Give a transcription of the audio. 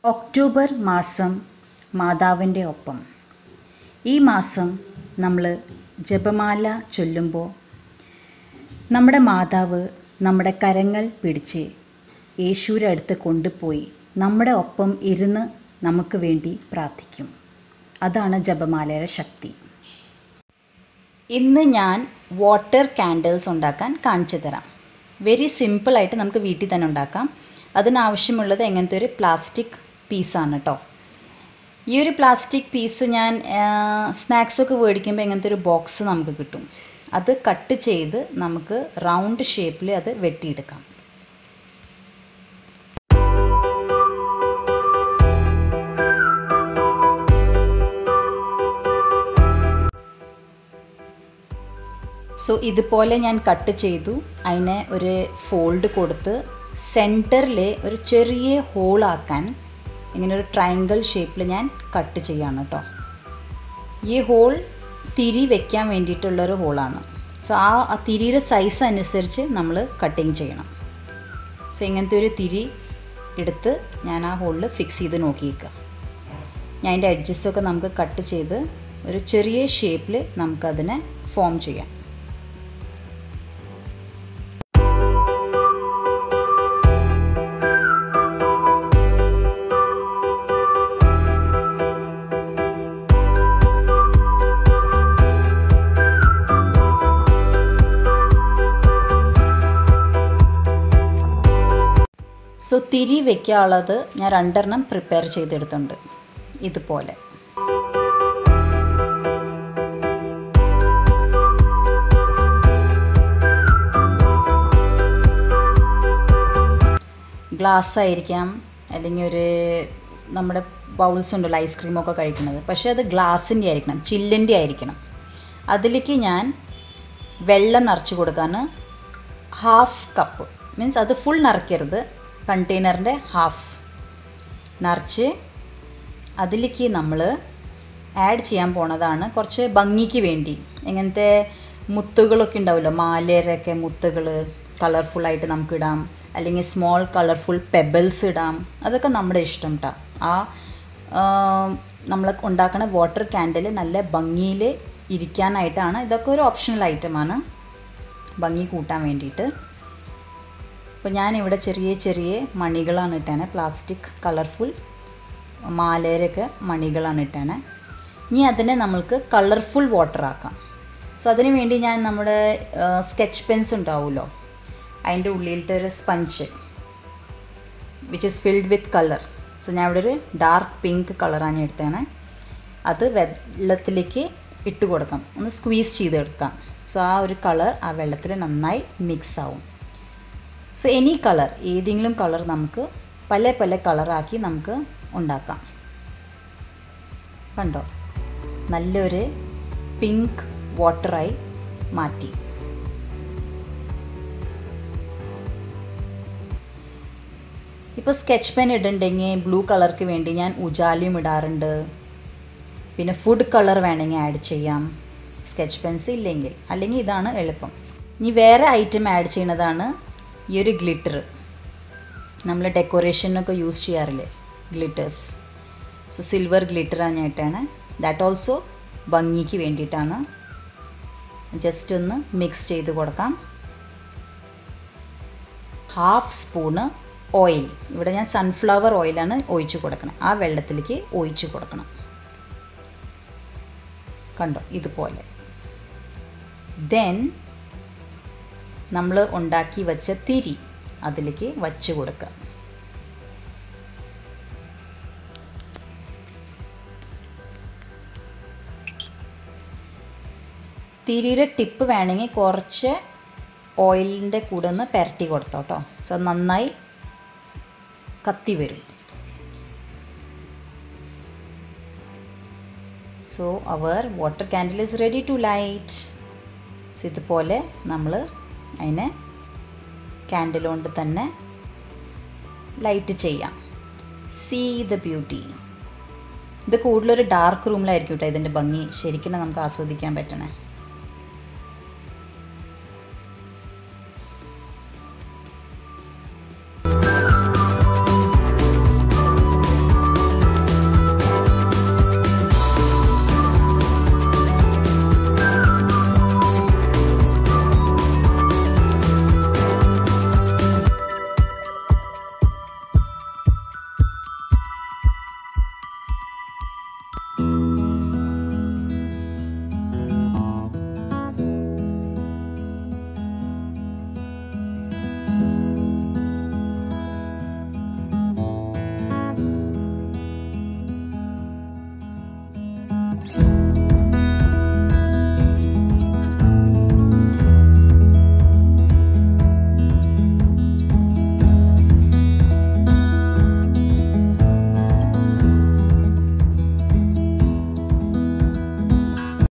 October മാസം മാതാവിൻ്റെ ഒപ്പം ഈ മാസം നമ്മൾ ജപമാല ചൊല്ലുമ്പോൾ നമ്മുടെ മാതാവ് നമ്മുടെ കരങ്ങൾ പിടിച്ച് യേശുവിൻ്റെ അടുത്ത് കൊണ്ടുപോയി നമ്മുടെ ഒപ്പം ഇരുന്ന് നമുക്ക് വേണ്ടി പ്രാർത്ഥിക്കും അതാണ് ജപമാലയുടെ ശക്തി ഇന്ന് ഞാൻ വാട്ടർ കാൻഡിൽസ് ഉണ്ടാക്കാൻ കാണിച്ചു തരാം വെരി സിമ്പിളായിട്ട് നമുക്ക് വീട്ടിൽ തന്നെ ഉണ്ടാക്കാം അതിനാവശ്യമുള്ളത് എങ്ങനത്തെ ഒരു പ്ലാസ്റ്റിക് പീസാണ് കേട്ടോ ഈ ഒരു പ്ലാസ്റ്റിക് പീസ് ഞാൻ സ്നാക്സൊക്കെ മേടിക്കുമ്പോൾ ഇങ്ങനത്തെ ഒരു ബോക്സ് നമുക്ക് കിട്ടും അത് കട്ട് ചെയ്ത് നമുക്ക് റൗണ്ട് ഷേപ്പിൽ അത് വെട്ടിയെടുക്കാം സോ ഇതുപോലെ ഞാൻ കട്ട് ചെയ്തു അതിനെ ഒരു ഫോൾഡ് കൊടുത്ത് സെൻറ്ററിൽ ഒരു ചെറിയ ഹോളാക്കാൻ ഇങ്ങനെ ഒരു ട്രയാങ്കിൾ ഷേപ്പിൽ ഞാൻ കട്ട് ചെയ്യാണ് കേട്ടോ ഈ ഹോൾ തിരി വെക്കാൻ വേണ്ടിയിട്ടുള്ളൊരു ഹോളാണ് സോ ആ തിരിയുടെ സൈസ് അനുസരിച്ച് നമ്മൾ കട്ടിങ് ചെയ്യണം സോ ഇങ്ങനത്തെ ഒരു തിരി എടുത്ത് ഞാൻ ആ ഹോളിൽ ഫിക്സ് ചെയ്ത് നോക്കിയേക്കുക ഞാൻ അതിൻ്റെ എഡ്ജസൊക്കെ നമുക്ക് കട്ട് ചെയ്ത് ഒരു ചെറിയ ഷേപ്പിൽ നമുക്കതിനെ ഫോം ചെയ്യാം സോ തിരി വെക്കാനുള്ളത് ഞാൻ രണ്ടെണ്ണം പ്രിപ്പയർ ചെയ്തെടുത്തുണ്ട് ഇതുപോലെ ഗ്ലാസ് ആയിരിക്കാം അല്ലെങ്കിൽ ഒരു നമ്മുടെ ബൗൾസ് ഉണ്ടല്ലോ ഐസ്ക്രീമൊക്കെ കഴിക്കുന്നത് പക്ഷേ അത് ഗ്ലാസിൻ്റെ ആയിരിക്കണം ചില്ലിൻ്റെ ആയിരിക്കണം അതിലേക്ക് ഞാൻ വെള്ളം നിറച്ച് കൊടുക്കാൻ ഹാഫ് കപ്പ് മീൻസ് അത് ഫുൾ നിറയ്ക്കരുത് കണ്ടെയ്നറിൻ്റെ ഹാഫ് നിറച്ച് അതിലേക്ക് നമ്മൾ ആഡ് ചെയ്യാൻ പോണതാണ് കുറച്ച് ഭംഗിക്ക് വേണ്ടി ഇങ്ങനത്തെ മുത്തുകളൊക്കെ ഉണ്ടാവുമല്ലോ മാലയുടെയൊക്കെ മുത്തുകൾ കളർഫുള്ളായിട്ട് നമുക്ക് ഇടാം അല്ലെങ്കിൽ സ്മോൾ കളർഫുൾ പെബിൾസ് ഇടാം അതൊക്കെ നമ്മുടെ ഇഷ്ടം കേട്ടോ ആ നമ്മൾ ഉണ്ടാക്കുന്ന വാട്ടർ ക്യാൻഡിൽ നല്ല ഭംഗിയിൽ ഇരിക്കാനായിട്ടാണ് ഇതൊക്കെ ഒരു ഓപ്ഷണൽ ഐറ്റമാണ് ഭംഗി കൂട്ടാൻ വേണ്ടിയിട്ട് അപ്പോൾ ഞാനിവിടെ ചെറിയ ചെറിയ മണികളാണ് ഇട്ടേണേ പ്ലാസ്റ്റിക് കളർഫുൾ മാലയിലൊക്കെ മണികളാണ് ഇട്ടേണേ ഇനി അതിനെ നമ്മൾക്ക് കളർഫുൾ വാട്ടർ ആക്കാം സോ അതിന് വേണ്ടി ഞാൻ നമ്മുടെ സ്കെച്ച് പെൻസ് ഉണ്ടാവുമല്ലോ അതിൻ്റെ ഉള്ളിലത്തെ ഒരു sponge which is filled with colour so ഞാൻ ഇവിടെ ഒരു ഡാർക്ക് പിങ്ക് കളറാണ് എടുത്തേണേ അത് വെള്ളത്തിലേക്ക് ഇട്ട് കൊടുക്കാം ഒന്ന് സ്ക്വീസ് ചെയ്തെടുക്കാം സോ ആ ഒരു കളർ ആ വെള്ളത്തിൽ നന്നായി മിക്സ് ആവും സോ എനി കളർ ഏതെങ്കിലും കളർ നമുക്ക് പല പല കളറാക്കി നമുക്ക് ഉണ്ടാക്കാം കണ്ടോ നല്ലൊരു പിങ്ക് വാട്ടറായി മാറ്റി ഇപ്പോൾ സ്കെച്ച് പെൻ ഇടുന്നുണ്ടെങ്കിൽ ബ്ലൂ കളർക്ക് വേണ്ടി ഞാൻ ഉജാലിയും ഇടാറുണ്ട് പിന്നെ ഫുഡ് കളർ വേണമെങ്കിൽ ആഡ് ചെയ്യാം സ്കെച്ച് പെൻസ് ഇല്ലെങ്കിൽ അല്ലെങ്കിൽ ഇതാണ് എളുപ്പം ഇനി വേറെ ഐറ്റം ആഡ് ചെയ്യുന്നതാണ് ഈ ഒരു ഗ്ലിറ്റർ നമ്മൾ ഡെക്കറേഷനൊക്കെ യൂസ് ചെയ്യാറില്ലേ ഗ്ലിറ്റേഴ്സ് സോ സിൽവർ ഗ്ലിറ്ററാണ് ഞായിട്ടാണ് ദാറ്റ് ഓൾസോ ഭംഗിക്ക് വേണ്ടിയിട്ടാണ് ജസ്റ്റ് ഒന്ന് മിക്സ് ചെയ്ത് കൊടുക്കാം ഹാഫ് സ്പൂണ് ഓയിൽ ഇവിടെ ഞാൻ സൺഫ്ലവർ ഓയിലാണ് ഒഴിച്ച് കൊടുക്കണം ആ വെള്ളത്തിലേക്ക് ഒഴിച്ച് കൊടുക്കണം കണ്ടോ ഇതുപോലെ ദെൻ നമ്മൾ ഉണ്ടാക്കി വെച്ച തിരി അതിലേക്ക് വച്ച് കൊടുക്കുക തിരിയുടെ ടിപ്പ് വേണമെങ്കിൽ കുറച്ച് ഓയിലിൻ്റെ കൂടെ ഒന്ന് പുരട്ടി കൊടുത്തോട്ടോ സോ നന്നായി കത്തി വരും so our water candle is ready to light so ഇതുപോലെ നമ്മൾ അതിനെ ക്യാൻഡിൽ കൊണ്ട് തന്നെ ലൈറ്റ് ചെയ്യാം സീ ദ ബ്യൂട്ടി ഇത് കൂടുതലൊരു ഡാർക്ക് റൂമിലായിരിക്കും കേട്ടോ ഇതിൻ്റെ ഭംഗി ശരിക്കും നമുക്ക് ആസ്വദിക്കാൻ പറ്റണേ